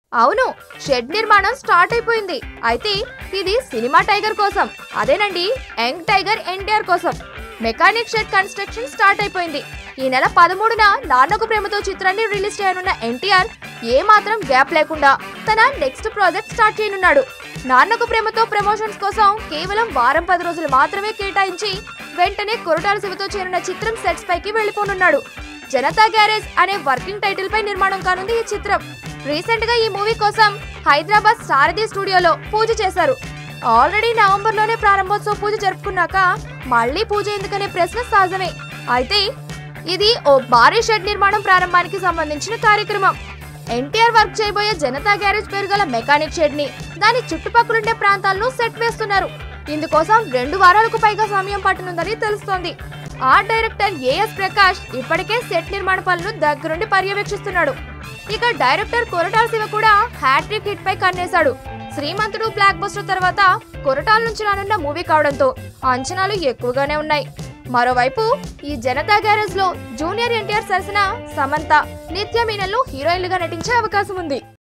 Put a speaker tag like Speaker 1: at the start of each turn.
Speaker 1: అవును షెడ్ నిర్మాణం స్టార్ట్ అయిపోయింది అయితే ఇది సినిమా టైగర్ కోసం అదేనండి యంగ్ టైగర్ ఎన్టీఆర్ కోసం మెకానిక్ షెడ్ కన్స్ట్రక్షన్ స్టార్ట్ అయిపోయింది ఈ నెల పదమూడున నాన్నకు ప్రేమతో చిత్రాన్ని రిలీజ్ చేయనున్న ఎన్టీఆర్ ఏ మాత్రం గ్యాప్ లేకుండా తన నెక్స్ట్ ప్రాజెక్ట్ స్టార్ట్ చేయనున్నాడు నాన్నకు ప్రేమతో ప్రమోషన్స్ కోసం కేవలం వారం పది రోజులు మాత్రమే కేటాయించి వెంటనే కొరటాల శివతో చేరిన చిత్రం సెట్స్ పైకి వెళ్ళిపోనున్నాడు జనతా గ్యారేజ్ అనే వర్కింగ్ టైటిల్ పై నిర్మాణం కానుంది ఈ చిత్రం రీసెంట్ గా ఈ మూవీ కోసం హైదరాబాద్ సారథి స్టూడియోలో పూజ చేశారు ఆల్రెడీ నవంబర్ లోనే ప్రారంభోత్సవ పూజ జరుపుకున్నాక మళ్ళీ పూజ ఎందుకనే ప్రశ్న సహజమే అయితే ఇది ఓ భారీ షెడ్ నిర్మాణం ప్రారంభానికి సంబంధించిన కార్యక్రమం ఎన్టీఆర్ వర్క్ చేయబోయే జనతా గ్యారేజ్ పేరు గల మెకానిక్ షెడ్ ని దాని చుట్టుపక్కలుండే ప్రాంతాలను సెట్ వేస్తున్నారు ఇందుకోసం రెండు వారాలకు పైగా సమయం పట్టనుందని తెలుస్తోంది ఆర్ట్ డైరెక్టర్ ఏఎస్ ప్రకాష్ ఇప్పటికే సెట్ నిర్మాణ పనులను దగ్గరుండి పర్యవేక్షిస్తున్నాడు ఇక డైరెక్టర్ కొరటాల శివ కూడా హ్యాట్రిక్ హిట్ పై కన్నేశాడు శ్రీమంతుడు బ్లాక్ బస్టర్ తర్వాత కొరటాల నుంచి రానున్న మూవీ కావడంతో అంచనాలు ఎక్కువగానే ఉన్నాయి మరోవైపు ఈ జనతా గ్యారేజ్ లో జూనియర్ ఎన్టీఆర్ సరసన సమంత నిత్య మీనన్లు హీరోయిన్లుగా నటించే అవకాశం ఉంది